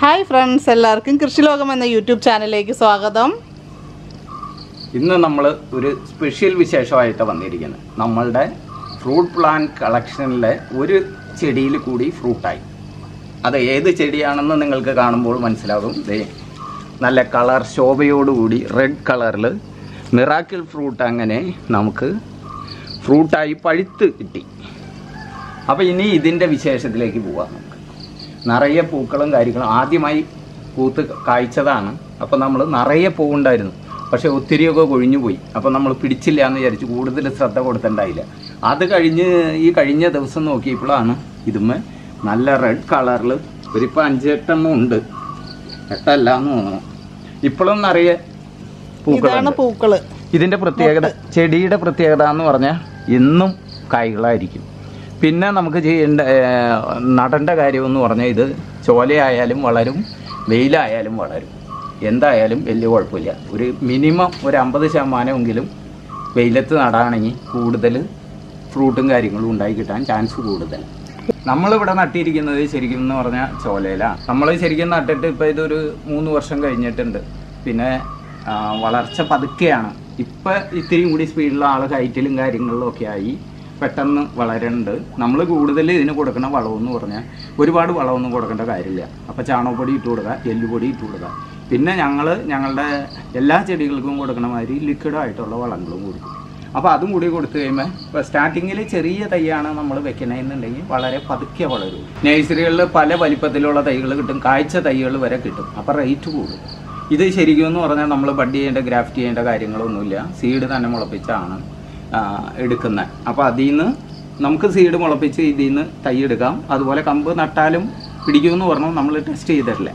Hi friends എല്ലാവർക്കും കൃഷിലോകം എന്ന YouTube ചാനലിലേക്ക് സ്വാഗതം ഇന്ന് നമ്മൾ ഒരു സ്പെഷ്യൽ വിശേഷമായിട്ട് വന്നിരിക്കുന്നത് നമ്മളുടെ ഫ്രൂട്ട് പ്ലാന്റ് കളക്ഷനിലെ ഒരു ചെടിയിൽ കൂടി ഫ്രൂട്ടായി അത് ഏത് ചെടിയാണെന്ന് നിങ്ങൾക്ക് കാണുമ്പോൾ മനസ്സിലാകും ദേ നല്ല കളർ ശോഭയോടുകൂടി റെഡ് കളറിൽ മിറാക്കിൾ ഫ്രൂട്ട് അങ്ങനെ നമുക്ക് ഫ്രൂട്ടായി പഴുത്ത് കിട്ടി അപ്പോൾ ഇനി ഇതിൻ്റെ വിശേഷത്തിലേക്ക് പോവാം നമുക്ക് നിറയെ പൂക്കളും കാര്യങ്ങളും ആദ്യമായി പൂത്ത് കായ്ച്ചതാണ് അപ്പോൾ നമ്മൾ നിറയെ പൂവുണ്ടായിരുന്നു പക്ഷെ ഒത്തിരിയൊക്കെ കൊഴിഞ്ഞു പോയി അപ്പോൾ നമ്മൾ പിടിച്ചില്ല എന്ന് വിചാരിച്ചു കൂടുതൽ ശ്രദ്ധ കൊടുത്തിട്ടുണ്ടായില്ല അത് കഴിഞ്ഞ് ഈ കഴിഞ്ഞ ദിവസം നോക്കിയപ്പോഴാണ് ഇതുമ്മേ നല്ല റെഡ് കളറിൽ ഒരിപ്പോൾ അഞ്ചെട്ടെണ്ണം ഉണ്ട് എട്ടല്ല എന്ന് തോന്നുന്നു ഇപ്പോഴും നിറയെ ഇതാണ് പൂക്കളുണ്ട് പൂക്കള് ഇതിന്റെ പ്രത്യേകത ചെടിയുടെ പ്രത്യേകത എന്ന് പറഞ്ഞാൽ എന്നും കായ്കളായിരിക്കും പിന്നെ നമുക്ക് ചെയ്യേണ്ട ഏർ, നടേണ്ട കാര്യം എന്ന് പറഞ്ഞാൽ ഇത് ചോലയായാലും വളരും വെയിലായാലും വളരും എന്തായാലും വലിയ കുഴപ്പമില്ല ഒരു മിനിമം ഒരു അമ്പത് ശതമാനമെങ്കിലും വെയിലത്ത് നടാണെങ്കിൽ കൂടുതൽ ഫ്രൂട്ടും കാര്യങ്ങളും ഉണ്ടായി കിട്ടാൻ ചാൻസ് കൂടുതൽ നമ്മളിവിടെ നട്ടിരിക്കുന്നത് ശരിക്കും എന്ന് പറഞ്ഞാൽ ചോലയിലാണ് നമ്മൾ ശരിക്കും നട്ടിട്ട് ഇപ്പോൾ ഇതൊരു മൂന്ന് വർഷം കഴിഞ്ഞിട്ടുണ്ട് പിന്നെ ആ, വളർച്ച പതുക്കെയാണ് ഇപ്പം ഇത്തിരിയും കൂടി സ്പീഡിലുള്ള ആൾ ഹൈറ്റിലും കാര്യങ്ങളിലും ഒക്കെ ആയി പെട്ടെന്ന് വളരുന്നുണ്ട് നമ്മൾ കൂടുതൽ ഇതിന് കൊടുക്കുന്ന വളമെന്ന് പറഞ്ഞാൽ ഒരുപാട് വളമൊന്നും കൊടുക്കേണ്ട കാര്യമില്ല അപ്പോൾ ചാണകപ്പൊടി ഇട്ട് കൊടുക്കുക എല്ലുപൊടി ഇട്ട് കൊടുക്കുക പിന്നെ ഞങ്ങൾ ഞങ്ങളുടെ എല്ലാ ചെടികൾക്കും കൊടുക്കണ മാതിരി ലിക്വിഡായിട്ടുള്ള വളങ്ങളും കൊടുക്കും അപ്പോൾ അതും കൂടി കൊടുത്തു കഴിയുമ്പോൾ ഇപ്പോൾ സ്റ്റാർട്ടിങ്ങിൽ ചെറിയ തൈയാണ് നമ്മൾ വെക്കണമെന്നുണ്ടെങ്കിൽ വളരെ പതുക്കെ വളരും നഴ്സറികളിൽ പല വലിപ്പത്തിലുള്ള തൈകൾ കിട്ടും കാഴ്ച തൈകൾ വരെ കിട്ടും അപ്പോൾ റേറ്റ് കൂടും ഇത് ശരിക്കും എന്ന് പറഞ്ഞാൽ നമ്മൾ ബഡ് ചെയ്യേണ്ട ഗ്രാഫ്റ്റ് ചെയ്യേണ്ട കാര്യങ്ങളൊന്നുമില്ല സീഡ് തന്നെ മുളപ്പിച്ചാണ് എടുക്കുന്നത് അപ്പോൾ അതിൽ നിന്ന് നമുക്ക് സീഡ് മുളപ്പിച്ച് ഇതിൽ നിന്ന് തൈ എടുക്കാം അതുപോലെ കമ്പ് നട്ടാലും പിടിക്കുമെന്ന് പറഞ്ഞാൽ നമ്മൾ ടെസ്റ്റ് ചെയ്തിട്ടില്ല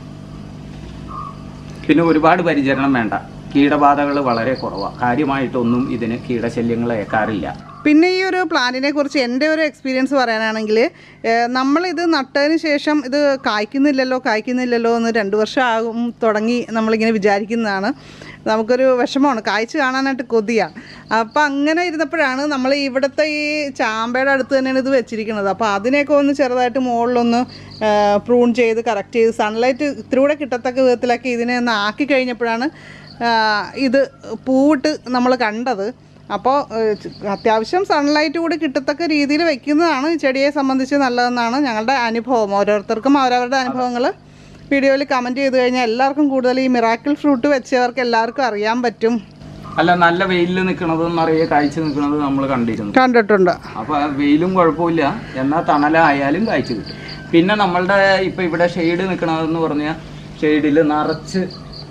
പിന്നെ ഒരുപാട് പരിചരണം വേണ്ട കീടബാധകൾ വളരെ കുറവാണ് കാര്യമായിട്ടൊന്നും ഇതിന് കീടശല്യങ്ങൾ ഏക്കാറില്ല പിന്നെ ഈ ഒരു പ്ലാന്റിനെ കുറിച്ച് എൻ്റെ ഒരു എക്സ്പീരിയൻസ് പറയാനാണെങ്കിൽ നമ്മളിത് നട്ടതിന് ശേഷം ഇത് കായ്ക്കുന്നില്ലല്ലോ കായ്ക്കുന്നില്ലല്ലോ എന്ന് രണ്ട് വർഷം ആകും തുടങ്ങി നമ്മളിങ്ങനെ വിചാരിക്കുന്നതാണ് നമുക്കൊരു വിഷമമാണ് കായ്ച്ച് കാണാനായിട്ട് കൊതിയാണ് അപ്പം അങ്ങനെ ഇരുന്നപ്പോഴാണ് നമ്മൾ ഇവിടുത്തെ ഈ ചാമ്പയുടെ അടുത്ത് തന്നെയാണ് ഇത് വെച്ചിരിക്കുന്നത് അപ്പോൾ അതിനെയൊക്കെ ഒന്ന് ചെറുതായിട്ട് മുകളിലൊന്ന് പ്രൂൺ ചെയ്ത് കറക്റ്റ് ചെയ്ത് സൺലൈറ്റ് ഇത്തിരി കിട്ടത്തക്ക വിധത്തിലൊക്കെ ഇതിനെ ഒന്ന് ആക്കി കഴിഞ്ഞപ്പോഴാണ് ആ, ഇത് പൂവിട്ട് നമ്മൾ കണ്ടത് അപ്പോൾ അത്യാവശ്യം സൺലൈറ്റ് കൂടി കിട്ടത്തക്ക രീതിയിൽ വെക്കുന്നതാണ് ഈ ചെടിയെ സംബന്ധിച്ച് നല്ലതെന്നാണ് ഞങ്ങളുടെ അനുഭവം ഓരോരുത്തർക്കും അവരവരുടെ അനുഭവങ്ങൾ വീഡിയോയിൽ കമൻറ്റ് ചെയ്ത് കഴിഞ്ഞാൽ എല്ലാവർക്കും കൂടുതൽ ഈ മിറാക്കിൾ ഫ്രൂട്ട് വെച്ചവർക്ക് എല്ലാവർക്കും അറിയാൻ പറ്റും അല്ല നല്ല വെയിലിൽ നിൽക്കുന്നത് നിറയെ കാഴ്ച നിൽക്കുന്നത് നമ്മൾ കണ്ടിരുന്നു കണ്ടിട്ടുണ്ട് അപ്പോൾ ആ വെയിലും കുഴപ്പമില്ല എന്നാൽ തണലായാലും കാഴ്ച കിട്ടും പിന്നെ നമ്മളുടെ ഇപ്പം ഇവിടെ ഷെയ്ഡ് നിൽക്കണതെന്ന് പറഞ്ഞാൽ ഷെയ്ഡിൽ നിറച്ച്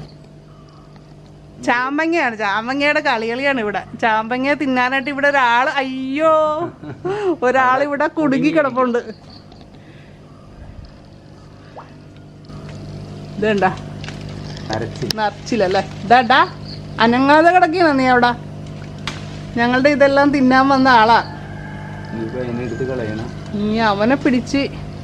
ചാമ്പങ്ങയാണ് ചാമ്പങ്ങയുടെ കളികളിയാണ് ഇവിടെ ചാമ്പങ്ങ തിന്നാനായിട്ട് ഇവിടെ ഒരാൾ അയ്യോ ഒരാൾ ഇവിടെ കുടുങ്ങി കിടപ്പുണ്ട് ഇതണ്ട നരച്ച് നിറച്ചില്ലല്ലേ ഇതാടാ അനങ്ങാതെ കിടക്കുകയാണ് നീ അവിടെ ഞങ്ങളുടെ ഇതെല്ലാം തിന്നാൻ വന്ന ആളാ ഇനിയിപ്പോൾ അതിനെ എടുത്ത് കളയണം ഇനി അവനെ പിടിച്ച്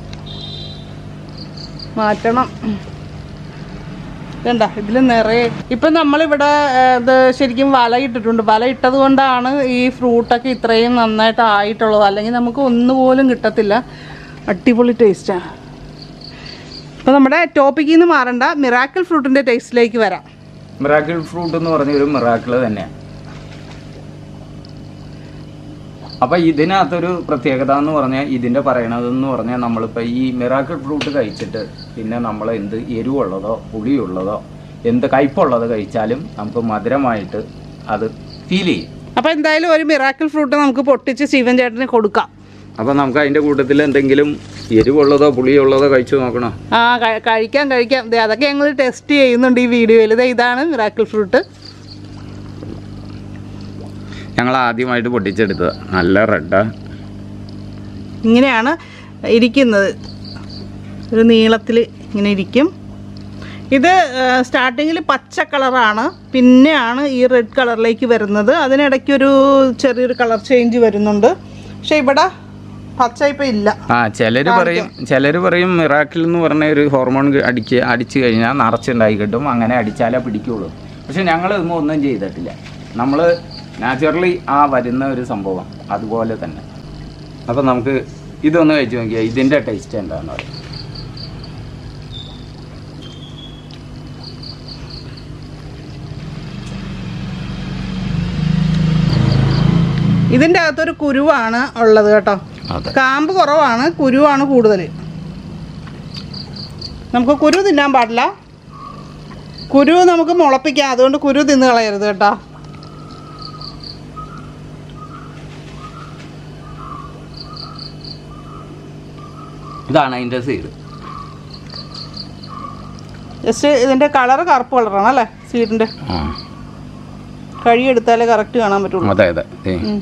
മാറ്റണം ഇതണ്ട ഇതിൽ നിറയെ ഇപ്പം നമ്മളിവിടെ ഏർ, ഇത് ശരിക്കും വല ഇട്ടിട്ടുണ്ട് വല ഇട്ടത് കൊണ്ടാണ് ഈ ഫ്രൂട്ടൊക്കെ ഇത്രയും നന്നായിട്ട് ആയിട്ടുള്ളത് അല്ലെങ്കിൽ നമുക്ക് ഒന്നുപോലും കിട്ടത്തില്ല അടിപൊളി ടേസ്റ്റാണ് അപ്പോൾ നമ്മുടെ ടോപ്പിക്കിൽ നിന്ന് മാറണ്ട മിറാക്കിൾ ഫ്രൂട്ടിൻ്റെ ടേസ്റ്റിലേക്ക് വരാം മിറാക്കിൾ ഫ്രൂട്ട് എന്ന് പറഞ്ഞ ഒരു മിറാക്കിൾ തന്നെയാണ് അപ്പൊ ഇതിനകത്തൊരു പ്രത്യേകത എന്ന് പറഞ്ഞാൽ ഇതിന്റെ പറയണതെന്ന് പറഞ്ഞാൽ നമ്മളിപ്പോൾ ഈ മിറാക്കിൾ ഫ്രൂട്ട് കഴിച്ചിട്ട് പിന്നെ നമ്മൾ എന്ത് എരിവുള്ളതോ പുളിയുള്ളതോ എന്ത് കയ്പുള്ളത് കഴിച്ചാലും നമുക്ക് മധുരമായിട്ട് അത് ഫീൽ ചെയ്യും അപ്പോൾ എന്തായാലും ഒരു മിറാക്കിൾ ഫ്രൂട്ട് നമുക്ക് പൊട്ടിച്ച് ശിവൻ ചേട്ടന് കൊടുക്കാം അപ്പോൾ നമുക്ക് അതിൻ്റെ കൂട്ടത്തിൽ എന്തെങ്കിലും എരിവുള്ളതോ പുളിയുള്ളതോ കഴിച്ചു നോക്കണം ആ കഴി- കഴിക്കാം കഴിക്കാം ദേ അതൊക്കെ ഞങ്ങൾ ടെസ്റ്റ് ചെയ്യുന്നുണ്ട് ഈ വീഡിയോയിൽ ദേ ഇതാണ് മിറാക്കിൾ ഫ്രൂട്ട് ഞങ്ങൾ ആദ്യമായിട്ട് പൊട്ടിച്ചെടുത്തത് നല്ല റെഡാ ഇങ്ങനെയാണ് ഇരിക്കുന്നത് ഒരു നീളത്തിൽ ഇങ്ങനെ ഇരിക്കും ഇത് സ്റ്റാർട്ടിങ്ങിൽ പച്ച കളറാണ് പിന്നെയാണ് ഈ റെഡ് കളറിലേക്ക് വരുന്നത് അതിനിടയ്ക്കൊരു ചെറിയൊരു കളർ ചേഞ്ച് വരുന്നുണ്ട് പക്ഷേ ഇവിടെ പച്ച ഇപ്പം ഇല്ല ആ ചിലർ പറയും ചിലർ പറയും മിറാക്കിൾ എന്ന് പറഞ്ഞ ഒരു ഹോർമോൺ അടിച്ച് അടിച്ചു കഴിഞ്ഞാൽ നിറച്ചുണ്ടായി കിട്ടും അങ്ങനെ അടിച്ചാലേ പിടിക്കുള്ളൂ പക്ഷെ ഞങ്ങൾ ഇതൊന്നും ഒന്നും ചെയ്തിട്ടില്ല നമ്മൾ നാച്ചുറലി ആ വരുന്ന ഒരു സംഭവം അതുപോലെ തന്നെ അപ്പം നമുക്ക് ഇതൊന്ന് കഴിച്ചു നോക്കിയാൽ ഇതിൻ്റെ ടേസ്റ്റ് എന്താണെന്ന് പറയും ഇതിൻ്റെ അകത്തൊരു കുരുവാണ് ഉള്ളത് കേട്ടോ അതെ കാമ്പ് കുറവാണ് കുരുവാണ് കൂടുതൽ നമുക്ക് കുരു തിന്നാൻ പാടില്ല കുരു നമുക്ക് മുളപ്പിക്കാം അതുകൊണ്ട് കുരു തിന്ന് കളയരുത് കേട്ടോ ഇതാണ് അതിൻ്റെ സീഡ് ജസ്റ്റ് ഇതിൻ്റെ കളർ കറുപ്പ് കളറാണ് അല്ലേ സീഡിൻ്റെ ആ കഴിയെടുത്താലേ കറക്റ്റ് കാണാൻ പറ്റുള്ളൂ അതെ അതെ ദേ. ഉം.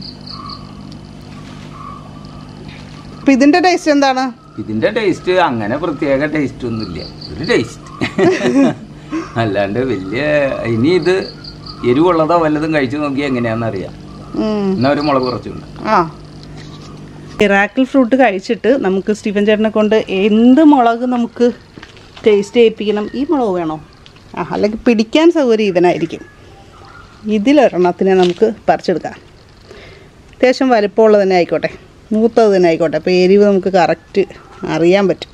അപ്പം ഇതിൻ്റെ ടേസ്റ്റ് എന്താണ് ഇതിന്റെ ടേസ്റ്റ് അങ്ങനെ പ്രത്യേക ടേസ്റ്റ് ഒന്നുമില്ല ഒരു ടേസ്റ്റ് അല്ലാണ്ട് വലിയ ഇനി ഇത് എരിവുള്ളതോ വല്ലതും കഴിച്ചു നോക്കി എങ്ങനെയാണെന്ന് അറിയാം ഉം. എന്നാ ഒരു മുളക് കുറച്ചുണ്ട് ആ മിറാക്കിൾ ഫ്രൂട്ട് കഴിച്ചിട്ട് നമുക്ക് സ്റ്റീഫൻ ചേട്ടനെ കൊണ്ട് എന്ത് മുളക് നമുക്ക് ടേസ്റ്റ് ചെയ്യിപ്പിക്കണം ഈ മുളക് വേണോ ആ അല്ലെങ്കിൽ പിടിക്കാൻ സൗകര്യം ഇവനായിരിക്കും ഇതിലൊരെണ്ണത്തിനെ നമുക്ക് പറിച്ചെടുക്കാം അത്യാവശ്യം വലിപ്പമുള്ളത് തന്നെ ആയിക്കോട്ടെ മൂത്തത് തന്നെ ആയിക്കോട്ടെ അപ്പോൾ എരിവ് നമുക്ക് കറക്റ്റ് അറിയാൻ പറ്റും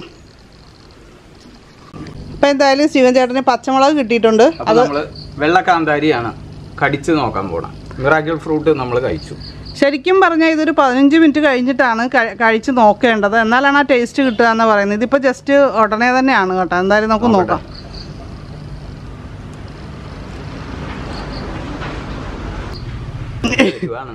അപ്പോൾ എന്തായാലും സ്റ്റീവൻ ചേട്ടന് പച്ചമുളക് കിട്ടിയിട്ടുണ്ട് അപ്പൊ നമ്മള് വെള്ളക്കാന്താരിയാണ് കടിച്ചു നോക്കാൻ പോണം മിറാക്കിൾ ഫ്രൂട്ട് നമ്മൾ കഴിച്ചു ശരിക്കും പറഞ്ഞാൽ ഇതൊരു പതിനഞ്ച് മിനിറ്റ് കഴിഞ്ഞിട്ടാണ് കഴി- കഴിച്ച് നോക്കേണ്ടത് എന്നാലാണ് ആ ടേസ്റ്റ് കിട്ടുക എന്ന് പറയുന്നത് ഇതിപ്പോൾ ജസ്റ്റ് ഉടനെ തന്നെയാണ് കേട്ടോ എന്തായാലും നമുക്ക് നോക്കാം എരിവാണ്.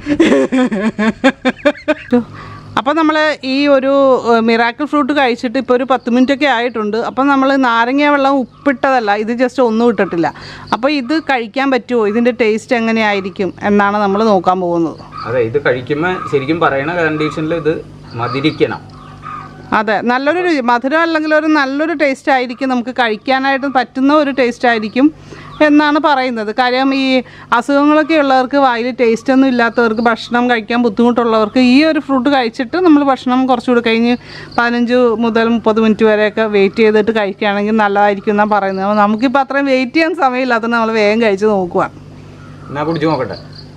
അപ്പോൾ നമ്മൾ ഈ ഒരു മിറാക്കിൾ ഫ്രൂട്ട് കഴിച്ചിട്ട് ഇപ്പോൾ ഒരു പത്ത് മിനിറ്റ് ഒക്കെ ആയിട്ടുണ്ട് അപ്പോൾ നമ്മൾ നാരങ്ങ വെള്ളം ഉപ്പിട്ടതല്ല ഇത് ജസ്റ്റ് ഒന്നും ഇട്ടിട്ടില്ല അപ്പോൾ ഇത് കഴിക്കാൻ പറ്റുമോ ഇതിൻ്റെ ടേസ്റ്റ് എങ്ങനെയായിരിക്കും എന്നാണ് നമ്മൾ നോക്കാൻ പോകുന്നത് അതെ ഇത് കഴിക്കുമ്പോ ശരിക്കും പറയണ കണ്ടീഷനിൽ ഇത് മതിരിക്കണം അതെ നല്ലൊരു രുചി മധുരം അല്ലെങ്കിൽ ഒരു നല്ലൊരു ടേസ്റ്റ് ആയിരിക്കും നമുക്ക് കഴിക്കാനായിട്ട് പറ്റുന്ന ഒരു ടേസ്റ്റ് ആയിരിക്കും എന്നാണ് പറയുന്നത് കാര്യം ഈ അസുഖങ്ങളൊക്കെ ഉള്ളവർക്ക് വായിൽ ടേസ്റ്റ് ഒന്നും ഇല്ലാത്തവർക്ക് ഭക്ഷണം കഴിക്കാൻ ബുദ്ധിമുട്ടുള്ളവർക്ക് ഈ ഒരു ഫ്രൂട്ട് കഴിച്ചിട്ട് നമ്മൾ ഭക്ഷണം കുറച്ചുകൂടി കഴിഞ്ഞ് പതിനഞ്ച് മുതൽ മുപ്പത് മിനിറ്റ് വരെയൊക്കെ വെയിറ്റ് ചെയ്തിട്ട് കഴിക്കുകയാണെങ്കിൽ നല്ലതായിരിക്കും എന്നാണ് പറയുന്നത് അപ്പോൾ നമുക്കിപ്പോൾ അത്രയും വെയിറ്റ് ചെയ്യാൻ സമയമില്ലാത്തത് നമ്മൾ വേഗം കഴിച്ച് നോക്കുക എന്നാ കുടിച്ചു നോക്കട്ടെ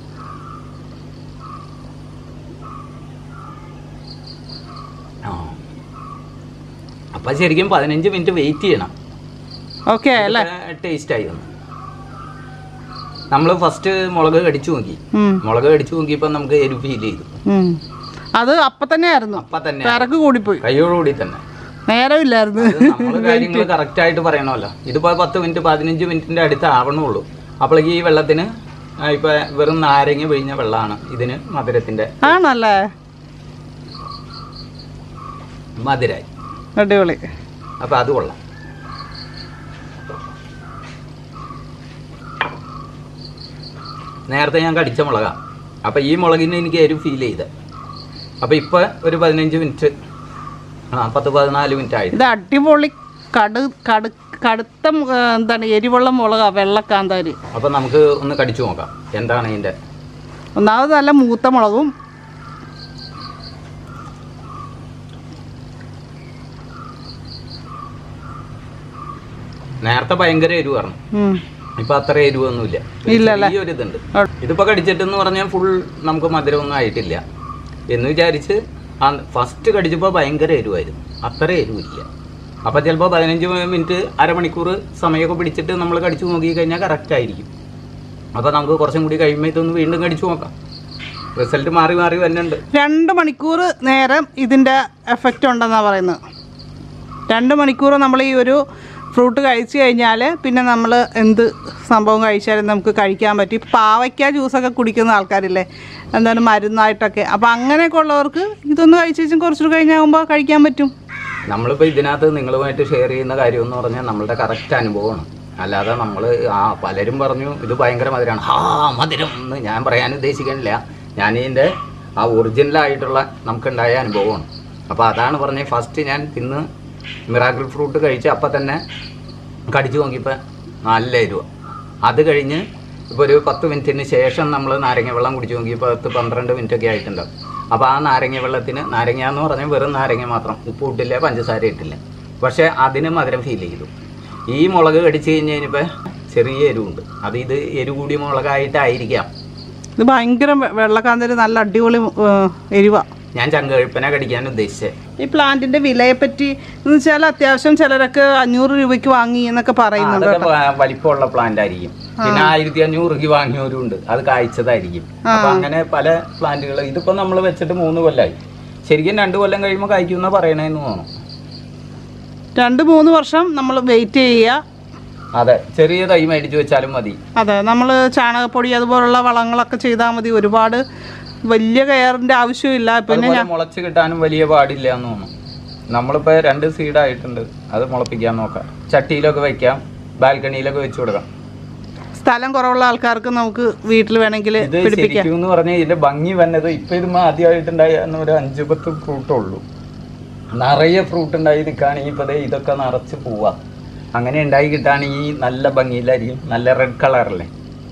ആ. അപ്പൊ ശരിക്കും പതിനഞ്ച് മിനിറ്റ് വെയിറ്റ് ചെയ്യണം ഓക്കെ അല്ലേ ടേസ്റ്റ് ആയി വന്നു നമ്മൾ ഫസ്റ്റ് മുളക് കടിച്ചു നോക്കി ഉം, മുളക് കടിച്ചു നോക്കിയപ്പോൾ നമുക്ക് എരിവ് ഫീൽ ചെയ്തു ഉം. അത് അപ്പം തന്നെ ആയിരുന്നു അപ്പൊ തന്നെ തിരക്ക് കൂടിപ്പോയി കൈയോടുകൂടി തന്നെ നേരമില്ലായിരുന്നു നമ്മൾ കാര്യങ്ങൾ കറക്റ്റ് ആയിട്ട് പറയണമല്ലോ ഇതിപ്പോ പത്ത് മിനിറ്റ് പതിനഞ്ച് മിനിറ്റിന്റെ അടുത്ത് ആവണുള്ളൂ അപ്പോഴേക്ക് ഈ വെള്ളത്തിന് ആ, ഇപ്പൊ വെറും നാരങ്ങ പിഴിഞ്ഞ വെള്ളമാണ് ഇതിന് മധുരത്തിന്റെ ആണല്ലേ മധുരായി അടിപൊളി അപ്പൊ അത് കൊള്ളാം നേരത്തെ ഞാൻ കടിച്ച മുളകാ അപ്പൊ ഈ മുളകിന് എനിക്ക് എരിവ് ഫീൽ ചെയ്ത് അപ്പൊ ഇപ്പൊ ഒരു പതിനഞ്ച് മിനിറ്റ് ആ പത്ത് പതിനാല് മിനിറ്റ് ആയി ഇത് അടിപൊളി കടു കടു കടുത്ത മു- ആ, എന്താണ് എരിവുള്ള മുളകാ വെള്ളക്കാന്താരി അപ്പൊ നമുക്ക് ഒന്ന് കടിച്ചു നോക്കാം എന്താണ് ഇതിന്റെ ഒന്നാമത് നല്ല മൂത്ത മുളകും നേരത്തെ ഭയങ്കര എരിവായിരുന്നു ഉം. ഇപ്പൊ അത്ര എരിവൊന്നുമില്ല ഇല്ലല്ലേ? ഈ ഒരു ഇതുണ്ട് ഇതിപ്പോ കടിച്ചിട്ടെന്ന് പറഞ്ഞാൽ ഫുൾ നമുക്ക് മധുരമൊന്നും ആയിട്ടില്ല എന്ന് വിചാരിച്ച് ഫസ്റ്റ് കടിച്ചപ്പോൾ ഭയങ്കര എരിവായിരുന്നു അത്ര എരിവില്ല അപ്പൊ ചിലപ്പോൾ പതിനഞ്ച് മിനിറ്റ് അരമണിക്കൂർ സമയമൊക്കെ പിടിച്ചിട്ട് നമ്മൾ കടിച്ചു നോക്കി കഴിഞ്ഞാൽ കറക്റ്റ് ആയിരിക്കും അപ്പൊ നമുക്ക് കുറച്ചും കൂടി കഴിയുമ്പോൾ ഇതൊന്ന് വീണ്ടും കടിച്ചു നോക്കാം റിസൾട്ട് മാറി മാറി വരുന്നുണ്ട് രണ്ട് മണിക്കൂർ നേരം ഇതിൻ്റെ എഫക്റ്റ് ഉണ്ടെന്നാണ് പറയുന്നത് രണ്ട് മണിക്കൂർ നമ്മൾ ഈ ഒരു ഫ്രൂട്ട് കഴിച്ചു കഴിഞ്ഞാൽ പിന്നെ നമ്മൾ എന്ത് സംഭവം കഴിച്ചാലും നമുക്ക് കഴിക്കാൻ പറ്റും ഈ പാവയ്ക്ക ജ്യൂസൊക്കെ കുടിക്കുന്ന ആൾക്കാരില്ലേ എന്താണ് മരുന്നായിട്ടൊക്കെ അപ്പോൾ അങ്ങനെയൊക്കെ ഉള്ളവർക്ക് ഇതൊന്ന് കഴിച്ചു വെച്ചും കുറച്ചുകൂടി കഴിഞ്ഞാകുമ്പോൾ കഴിക്കാൻ പറ്റും നമ്മളിപ്പോൾ ഇതിനകത്ത് നിങ്ങളുമായിട്ട് ഷെയർ ചെയ്യുന്ന കാര്യം എന്ന് പറഞ്ഞാൽ നമ്മളുടെ കറക്റ്റ് അനുഭവമാണ് അല്ലാതെ നമ്മൾ ആ പലരും പറഞ്ഞു ഇത് ഭയങ്കര മധുരമാണ് ഹാ മധുരം എന്ന് ഞാൻ പറയാൻ ഉദ്ദേശിക്കുന്നില്ല ഞാൻ ഇതിൻ്റെ ആ ഒറിജിനലായിട്ടുള്ള നമുക്കുണ്ടായ അനുഭവമാണ് അപ്പോൾ അതാണ് പറഞ്ഞത് ഫസ്റ്റ് ഞാൻ തിന്ന് മിറാക്കിൾ ഫ്രൂട്ട് കഴിച്ച് അപ്പം തന്നെ കടിച്ചു നോക്കിയപ്പോൾ നല്ല എരിവ അത് കഴിഞ്ഞ് ഇപ്പോൾ ഒരു പത്ത് മിനിറ്റിന് ശേഷം നമ്മൾ നാരങ്ങ വെള്ളം കുടിച്ചു നോക്കി പത്ത് പന്ത്രണ്ട് മിനിറ്റ് ഒക്കെ ആയിട്ടുണ്ടാവും അപ്പോൾ ആ നാരങ്ങ വെള്ളത്തിന് നാരങ്ങ എന്ന് പറഞ്ഞാൽ വെറും നാരങ്ങ മാത്രം ഉപ്പ് ഇട്ടില്ല പഞ്ചസാര ഇട്ടില്ല പക്ഷേ അതിന് മധുരം ഫീൽ ചെയ്തു ഈ മുളക് കടിച്ചു കഴിഞ്ഞ് കഴിഞ്ഞപ്പോൾ ചെറിയ എരിവുണ്ട് അത് ഇത് എരിവ് കൂടിയ മുളകായിട്ടായിരിക്കാം ഇത് ഭയങ്കര വെ- വെള്ളക്കാന്തരി നല്ല അടിപൊളി ഏഹ്, എരിവാ ഞാൻ ചങ്കഴുപ്പന കടിക്കാൻ ഉദ്ദേശിച്ചത് ഈ പ്ലാന്റിന്റെ വിലയെ പറ്റി എന്ന് വെച്ചാൽ അത്യാവശ്യം ചിലരൊക്കെ അഞ്ഞൂറ് രൂപയ്ക്ക് വാങ്ങി എന്നൊക്കെ പറയുന്നുണ്ട് അതൊക്കെ വ- വലിപ്പമുള്ള പ്ലാന്റ് ആയിരിക്കും പിന്നെ ആയിരത്തി അഞ്ഞൂറ് രൂപ വാങ്ങിയവരും ഉണ്ട് അത് കായ്ച്ചതായിരിക്കും അപ്പൊ അങ്ങനെ പല പ്ലാന്റുകൾ ഇതിപ്പോ നമ്മൾ വെച്ചിട്ട് മൂന്ന് കൊല്ലായി ശരിക്കും രണ്ട് കൊല്ലം കഴിയുമ്പോൾ കായ്ക്കുന്ന പറയണേന്ന് തോന്നുന്നു രണ്ട് മൂന്ന് വർഷം നമ്മൾ വെയിറ്റ് ചെയ്യുക അതെ ചെറിയ തൈ മേടിച്ചു വെച്ചാലും മതി അതെ നമ്മൾ ചാണകപ്പൊടി അതുപോലുള്ള വളങ്ങളൊക്കെ ചെയ്താൽ മതി ഒരുപാട് വലിയ കെയറിന്റെ ആവശ്യമില്ല പിന്നെ അതുപോലെ മുളച്ച് കിട്ടാനും വലിയ പാടില്ല എന്ന് തോന്നുന്നു നമ്മളിപ്പോ രണ്ട് സീഡ് ആയിട്ടുണ്ട് അത് മുളപ്പിക്കാൻ നോക്കാം ചട്ടിയിലൊക്കെ വെക്കാം ബാൽക്കണിയിലൊക്കെ വെച്ചു കൊടുക്കാം സ്ഥലം കുറവുള്ള ആൾക്കാർക്ക് നമുക്ക് വീട്ടിൽ വേണമെങ്കിൽ ഇത് പിടിപ്പിക്കാം ശരിക്കും എന്ന് പറഞ്ഞാൽ ഇതിന്റെ ഭംഗി വന്നത് ഇപ്പൊ ഇത് ആദ്യമായിട്ടുണ്ടായ ഒരു അഞ്ചു പത്ത് ഫ്രൂട്ടുള്ളൂ നിറയെ ഫ്രൂട്ട് ഉണ്ടായി നിൽക്കുകയാണെങ്കിൽ ഇപ്പൊ ദേ ഇതൊക്കെ നിറച്ച് പോവാ അങ്ങനെ ഉണ്ടായി കിട്ടുകയാണെങ്കിൽ നല്ല ഭംഗിയിലായിരിക്കും നല്ല റെഡ് കളറല്ലേ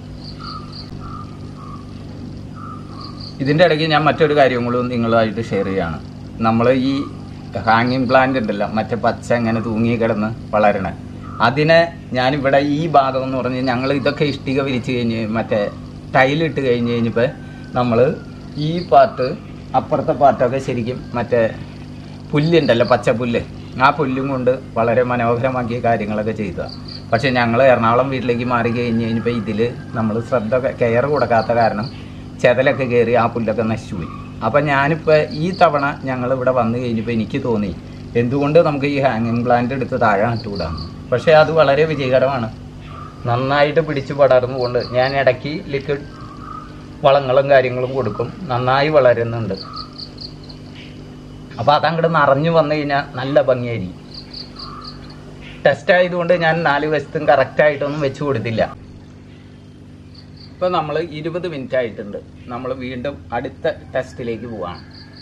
ഇതിന്റെ ഇടയ്ക്ക് ഞാൻ മറ്റൊരു കാര്യം കൂടി നിങ്ങളുമായിട്ട് ഷെയർ ചെയ്യാണ് നമ്മൾ ഈ ഹാങ്ങിങ് പ്ലാന്റ് ഉണ്ടല്ലോ മറ്റേ പച്ച ഇങ്ങനെ തൂങ്ങി കിടന്ന് വളരണ അതിനെ ഞാനിവിടെ ഈ ഭാഗം എന്ന് പറഞ്ഞ് ഞങ്ങൾ ഇതൊക്കെ ഇഷ്ടിക വിരിച്ച് കഴിഞ്ഞ് മറ്റേ ടൈലിട്ട് കഴിഞ്ഞ് കഴിഞ്ഞപ്പോൾ നമ്മൾ ഈ പാർട്ട് അപ്പുറത്തെ പാർട്ടൊക്കെ ശരിക്കും മറ്റേ പുല്ലുണ്ടല്ലോ പച്ചപ്പുല്ല് ആ പുല്ലും കൊണ്ട് വളരെ മനോഹരമാക്കിയ കാര്യങ്ങളൊക്കെ ചെയ്തതാണ് പക്ഷേ ഞങ്ങൾ എറണാകുളം വീട്ടിലേക്ക് മാറി കഴിഞ്ഞ് കഴിഞ്ഞപ്പോൾ ഇതിൽ നമ്മൾ ശ്രദ്ധ കെയർ കൊടുക്കാത്ത കാരണം ചെതലൊക്കെ കയറി ആ പുല്ലൊക്കെ നശിച്ചുപോയി അപ്പം ഞാനിപ്പോൾ ഈ തവണ ഞങ്ങൾ ഇവിടെ വന്നു കഴിഞ്ഞപ്പോൾ എനിക്ക് തോന്നി എന്തുകൊണ്ട് നമുക്ക് ഈ ഹാങ്ങിങ് പ്ലാന്റ് എടുത്ത് താഴെ നട്ടുകൂടാന്ന് പക്ഷേ അത് വളരെ വിജയകരമാണ് നന്നായിട്ട് പിടിച്ച് പടർന്നുകൊണ്ട് ഞാൻ ഇടയ്ക്ക് ലിക്വിഡ് വളങ്ങളും കാര്യങ്ങളും കൊടുക്കും നന്നായി വളരുന്നുണ്ട് അപ്പോൾ അതങ്ങോട്ട് നിറഞ്ഞു വന്നു കഴിഞ്ഞാൽ നല്ല ഭംഗിയായിരിക്കും ടെസ്റ്റ് ആയതുകൊണ്ട് ഞാൻ നാല് വശത്തും കറക്റ്റായിട്ടൊന്നും വെച്ച് കൊടുത്തില്ല ഇപ്പൊ നമ്മൾ ഇരുപത് മിനിറ്റ് ആയിട്ടുണ്ട് നമ്മൾ വീണ്ടും അടുത്ത ടെസ്റ്റിലേക്ക് പോവാണ്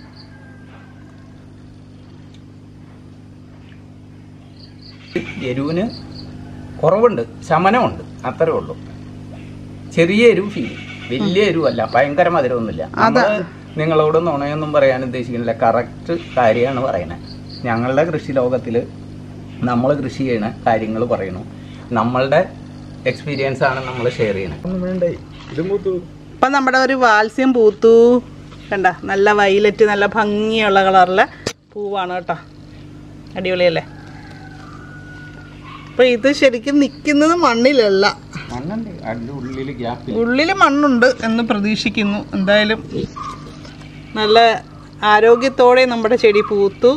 എരിവിന് കുറവുണ്ട് ശമനമുണ്ട് അത്രേ ഉള്ളൂ ചെറിയ എരിവ് ഫീൽ വലിയ എരിവല്ല ഭയങ്കര മധുരമൊന്നുമില്ല നമ്മള് നിങ്ങളോട് നുണയൊന്നും പറയാൻ ഉദ്ദേശിക്കുന്നില്ല കറക്റ്റ് കാര്യമാണ് പറയണത് ഞങ്ങളുടെ കൃഷി ലോകത്തിൽ നമ്മൾ കൃഷി ചെയ്യണ കാര്യങ്ങൾ പറയണു നമ്മളുടെ എക്സ്പീരിയൻസ് ആണ് നമ്മൾ ഷെയർ ചെയ്യണത് ഇപ്പം നമ്മുടെ ഒരു വാത്സ്യം പൂത്തു കണ്ട നല്ല വൈലറ്റ് നല്ല ഭംഗിയുള്ള കളറിലെ പൂവാണ് കേട്ടോ അടിപൊളിയല്ലേ അപ്പം ഇത് ശരിക്കും നിൽക്കുന്നത് മണ്ണിലല്ല മണ്ണുണ്ട് അതിൻ്റെ ഉള്ളിൽ ഗ്യാപ്പിൽ ഉള്ളിൽ മണ്ണുണ്ട് എന്ന് പ്രതീക്ഷിക്കുന്നു എന്തായാലും നല്ല ആരോഗ്യത്തോടെ നമ്മുടെ ചെടി പൂത്തു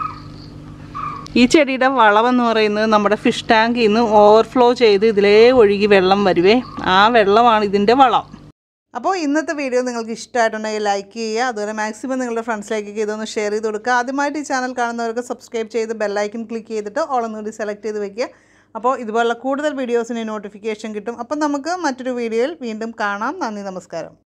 ഈ ചെടിയുടെ വളമെന്ന് പറയുന്നത് നമ്മുടെ ഫിഷ് ടാങ്കിൽ നിന്ന് ഓവർഫ്ലോ ചെയ്ത് ഇതിലേ ഒഴുകി വെള്ളം വരുവേ ആ വെള്ളമാണ് ഇതിൻ്റെ വളം അപ്പോൾ ഇന്നത്തെ വീഡിയോ നിങ്ങൾക്ക് ഇഷ്ടമായിട്ടുണ്ടെങ്കിൽ ലൈക്ക് ചെയ്യുക അതുപോലെ മാക്സിമം നിങ്ങളുടെ ഫ്രണ്ട്സിലേക്കൊക്കെ ഇതൊന്ന് ഷെയർ ചെയ്ത് കൊടുക്കുക ആദ്യമായിട്ട് ഈ ചാനൽ കാണുന്നവർക്ക് സബ്സ്ക്രൈബ് ചെയ്ത് ബെല്ലൈക്കൻ ക്ലിക്ക് ചെയ്തിട്ട് ഓളൊന്നുകൂടി സെലക്ട് ചെയ്ത് വെക്കുക അപ്പോൾ ഇതുപോലുള്ള കൂടുതൽ വീഡിയോസിന് നോട്ടിഫിക്കേഷൻ കിട്ടും അപ്പം നമുക്ക് മറ്റൊരു വീഡിയോയിൽ വീണ്ടും കാണാം നന്ദി നമസ്കാരം